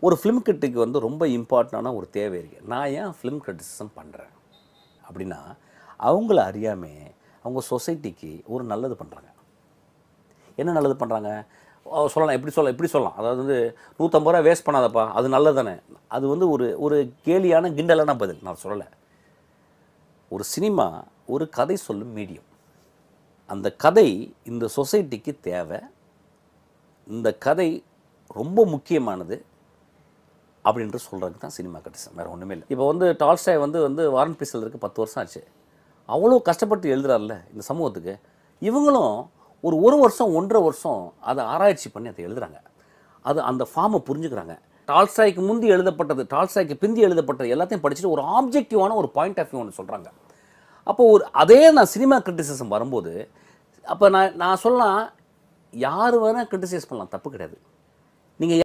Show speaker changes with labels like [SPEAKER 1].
[SPEAKER 1] ஒரு ஃபிலிம் கிரிட்டிக்கு வந்து ரொம்ப இம்பார்ட்டண்டான ஒரு தேவை இருக்குது நான் ஏன் ஃபிலிம் கிரிட்டிசிசம் பண்ணுறேன் அப்படின்னா அவங்கள அறியாமே அவங்க சொசைட்டிக்கு ஒரு நல்லது பண்ணுறாங்க என்ன நல்லது பண்ணுறாங்க சொல்லலாம் எப்படி சொல்லலாம் எப்படி சொல்லலாம் அதாவது வந்து நூற்றம்பது ரூபா வேஸ்ட் பண்ணாதப்பா அது நல்லது தானே அது வந்து ஒரு ஒரு கேலியான கிண்டலான பதில் நான் சொல்லலை ஒரு சினிமா ஒரு கதை சொல்லும் மீடியம் அந்த கதை இந்த சொசைட்டிக்கு தேவை இந்த கதை ரொம்ப முக்கியமானது அப்படின்ட்டு சொல்கிறதுக்கு தான் சினிமா கிரிட்டிசம் வேறு ஒன்றுமே இல்லை இப்போ வந்து டால்ஸ்டாய் வந்து வந்து வாரன் பீஸ் எழுதுறதுக்கு பத்து வருஷம் ஆச்சு அவ்வளோ கஷ்டப்பட்டு எழுதுறாருல்ல இந்த சமூகத்துக்கு இவங்களும் ஒரு ஒரு வருஷம் ஒன்றரை வருஷம் அதை ஆராய்ச்சி பண்ணி அதை எழுதுறாங்க அது அந்த ஃபார்மை புரிஞ்சுக்கிறாங்க டால்ஸ்டாய்க்கு முந்தி எழுதப்பட்டது டால்ஸ்டாய்க்கு பிந்தி எழுதப்பட்டது எல்லாத்தையும் படிச்சுட்டு ஒரு ஆப்ஜெக்டிவான ஒரு பாயிண்ட் ஆஃப் வியூ ஒன்று சொல்கிறாங்க அப்போ ஒரு அதே நான் சினிமா கிரிட்டிசிசம் வரும்போது அப்போ நான் நான் சொல்லலாம் யார் வேணால் கிரிட்டிசைஸ் பண்ணலாம் தப்பு கிடையாது நீங்கள்